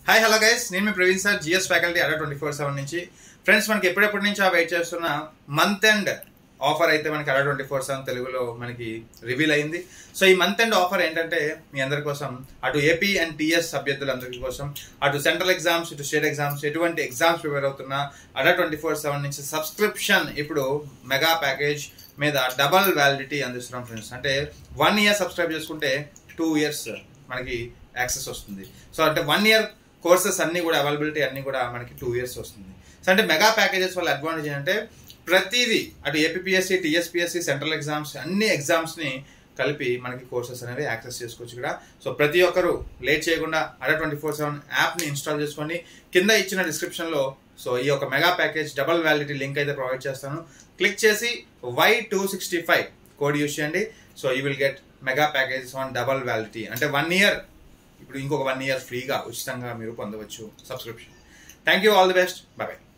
hi hello guys నేను మీ Praveen sir GS faculty Adda twenty four seven నుంచి ఫ్రెండ్స్ మనకి ఎప్పుడెప్పటి నుంచో వెయిట్ చేస్తున్న మంత్ ఎండ్ ఆఫర్ అయితే మనకి అడా ట్వంటీ ఫోర్ సెవెన్ తెలుగులో మనకి రివీల్ అయింది సో ఈ మంత్ ఎండ్ ఆఫర్ ఏంటంటే మీ అందరి కోసం అటు ఏపీ అండ్ టీఎస్ అభ్యర్థులందరి కోసం అటు సెంట్రల్ ఎగ్జామ్స్ ఇటు స్టేట్ ఎగ్జామ్స్ ఎటువంటి ఎగ్జామ్స్ ప్రిపేర్ అవుతున్నా అడా ట్వంటీ ఫోర్ సెవెన్ నుంచి సబ్స్క్రిప్షన్ ఇప్పుడు మెగా ప్యాకేజ్ మీద డబల్ వ్యాలిడిటీ అందిస్తున్నాం ఫ్రెండ్స్ అంటే వన్ ఇయర్ సబ్స్క్రైబ్ చేసుకుంటే టూ ఇయర్స్ మనకి యాక్సెస్ వస్తుంది సో అంటే వన్ ఇయర్ కోర్సెస్ అన్ని కూడా అవైలబిలిటీ అన్ని కూడా మనకి టూ ఇయర్స్ వస్తుంది సో అంటే మెగా ప్యాకేజెస్ వల్ల అడ్వాంటేజ్ ఏంటంటే ప్రతిదీ అటు ఏపీఎస్సి టీఎస్పీఎస్సి సెంట్రల్ ఎగ్జామ్స్ అన్ని ఎగ్జామ్స్ ని కలిపి మనకి కోర్సెస్ అనేవి యాక్సెస్ చేసుకోవచ్చు ఇక్కడ సో ప్రతి ఒక్కరు లేట్ చేయకుండా అడా ట్వంటీ ఫోర్ సెవెన్ యాప్ని ఇన్స్టాల్ చేసుకోండి కింద ఇచ్చిన డిస్క్రిప్షన్లో సో ఈ యొక్క mega package double validity link అయితే ప్రొవైడ్ చేస్తాను క్లిక్ చేసి Y two sixty five code use చేయండి so you will get mega packages on double validity అంటే వన్ ఇయర్ ఇప్పుడు ఇంకొక వన్ ఇయర్ ఫ్రీగా ఉచితంగా మీరు పొందవచ్చు subscription thank you all the best bye